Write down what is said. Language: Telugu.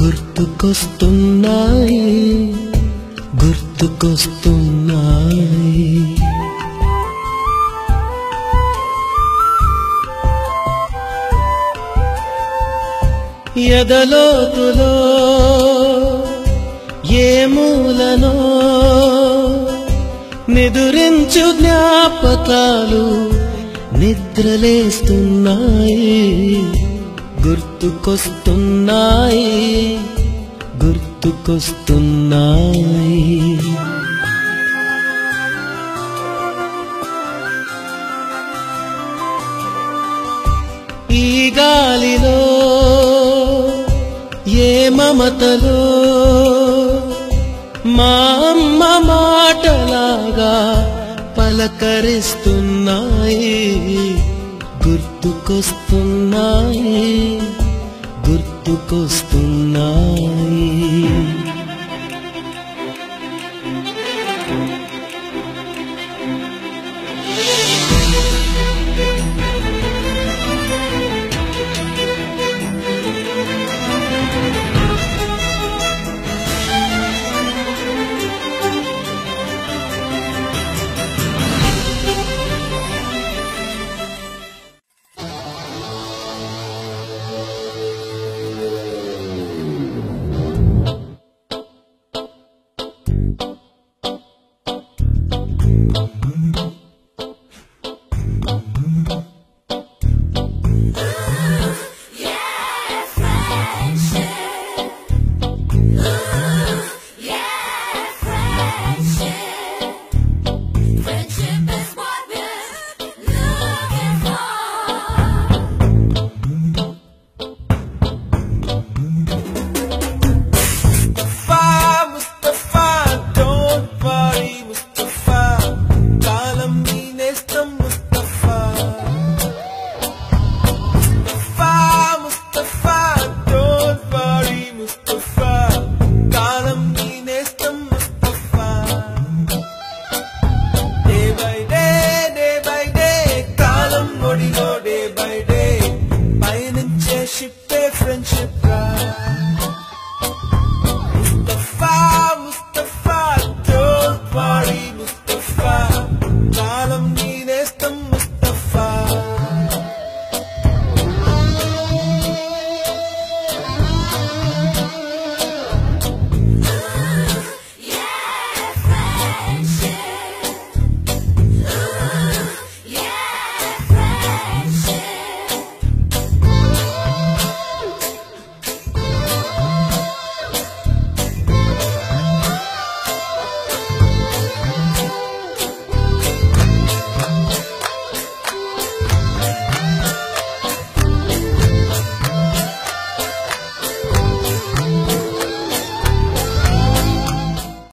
గుర్తుకొస్తున్నాయి గుర్తుకొస్తున్నాయి ఎదలోతులో ఏ మూలనో నిదురించు జ్ఞాపకాలు నిద్రలేస్తున్నాయి గుర్తుకొస్తున్నాయి గుర్తుకొస్తున్నాయి ఈ గాలిలో ఏ మమతలో మా అమ్మ మాటలాగా పలకరిస్తున్నాయి గుర్తుకొస్తున్నాయి గుర్తుకొస్తున్నాయి Friendship is what we're looking for. Mustafa, Mustafa, don't worry, Mustafa. కాలం నీ నేస్తం Mustafa. Mustafa, Mustafa, don't worry, Mustafa. కాలం నీ నేస్తం Mustafa. Day by day, day by day, కాలం ఒడిలో day by